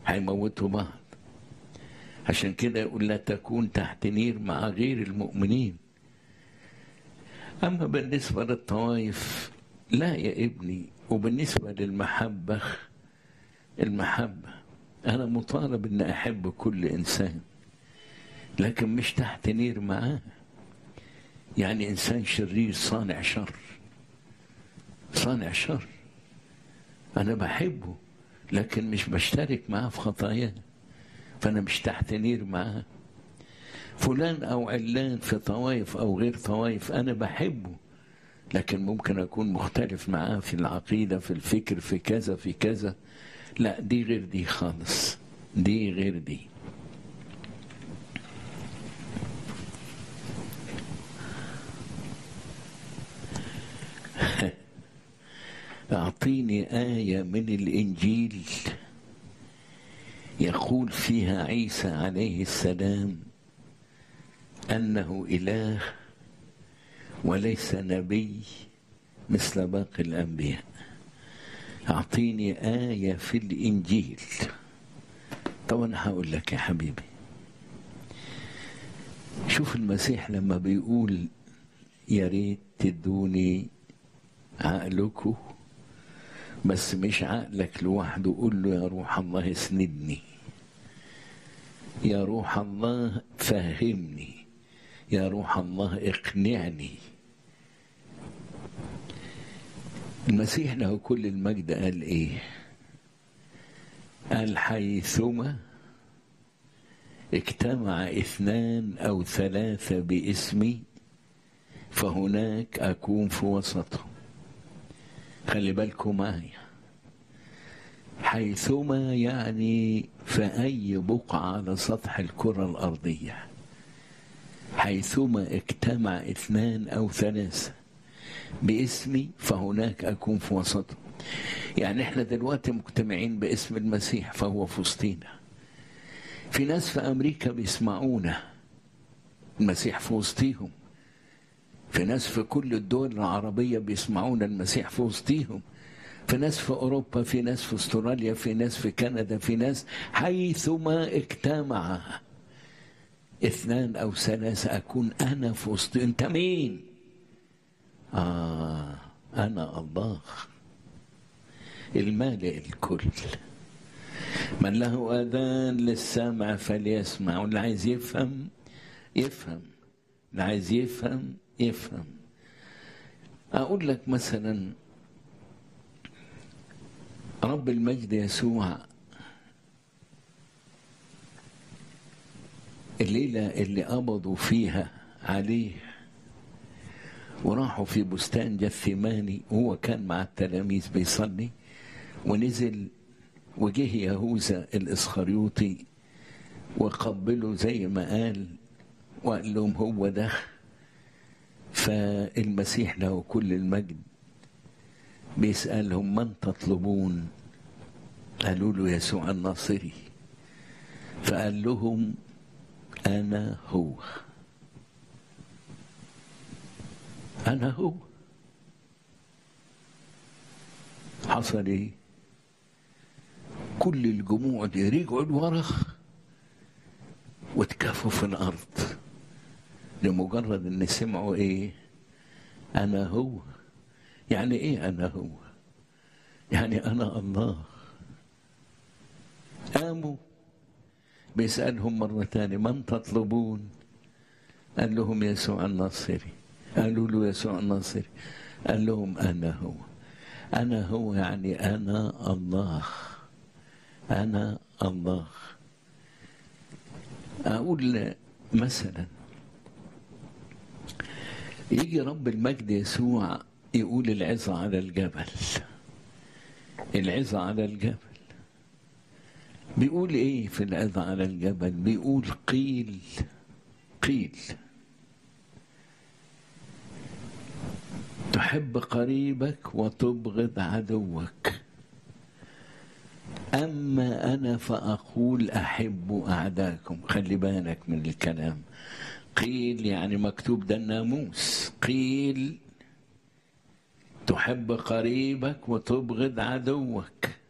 هيموتوا بعض عشان كده يقول لا تكون تحت نير مع غير المؤمنين أما بالنسبة للطوائف لا يا ابني وبالنسبة للمحبة المحبة أنا مطالب أن أحب كل إنسان لكن مش تحت نير معاه يعني إنسان شرير صانع شر صانع شر أنا بحبه لكن مش بشترك معاه في خطاياه فأنا مش تحت نير معاه فلان أو علان في طوائف أو غير طوائف أنا بحبه لكن ممكن أكون مختلف معاه في العقيدة في الفكر في كذا في كذا لا دي غير دي خالص دي غير دي أعطيني آية من الإنجيل يقول فيها عيسى عليه السلام أنه إله وليس نبي مثل باقي الأنبياء أعطيني آية في الإنجيل طبعا هقول لك يا حبيبي شوف المسيح لما بيقول يا ريت تدوني عقلكم بس مش عقلك لوحده قول له يا روح الله اسندني يا روح الله فهمني يا روح الله اقنعني المسيح له كل المجد قال ايه قال حيثما اجتمع اثنان او ثلاثه باسمي فهناك اكون في وسطهم خلي بالكم معايا حيثما يعني في اي بقعه على سطح الكره الارضيه حيثما اجتمع اثنان او ثلاثه باسمي فهناك اكون في وسطهم يعني احنا دلوقتي مجتمعين باسم المسيح فهو في وسطينا في ناس في امريكا بيسمعونا المسيح في وسطيهم في ناس في كل الدول العربيه بيسمعونا المسيح في وسطيهم في ناس في اوروبا في ناس في استراليا في ناس في كندا في ناس حيثما اجتمع اثنان او ثلاثه اكون انا في وسط انت مين آه أنا الله المالئ الكل من له أذان للسمع فليسمع واللي عايز يفهم يفهم اللي عايز يفهم يفهم أقول لك مثلا رب المجد يسوع الليلة اللي قبضوا فيها عليه وراحوا في بستان جثماني وهو كان مع التلاميذ بيصلي ونزل وجه يهوذا الاسخريوطي وقبله زي ما قال وقال لهم هو ده فالمسيح له كل المجد بيسألهم من تطلبون قالوا له يسوع الناصري فقال لهم أنا هو أنا هو حصل إيه؟ كل الجموع دي رجعوا لورا واتكفوا في الأرض لمجرد إن سمعوا إيه؟ أنا هو يعني إيه أنا هو؟ يعني أنا الله قاموا بيسألهم مرة تانية من تطلبون؟ قال لهم يسوع الناصري قالوا له يسوع الناصري قال لهم أنا هو أنا هو يعني أنا الله أنا الله أقول مثلا يجي رب المجد يسوع يقول العظة على الجبل العظة على الجبل بيقول ايه في العظة على الجبل بيقول قيل قيل تحب قريبك وتبغض عدوك أما أنا فأقول أحب أعداكم خلي بالك من الكلام قيل يعني مكتوب ده الناموس قيل تحب قريبك وتبغض عدوك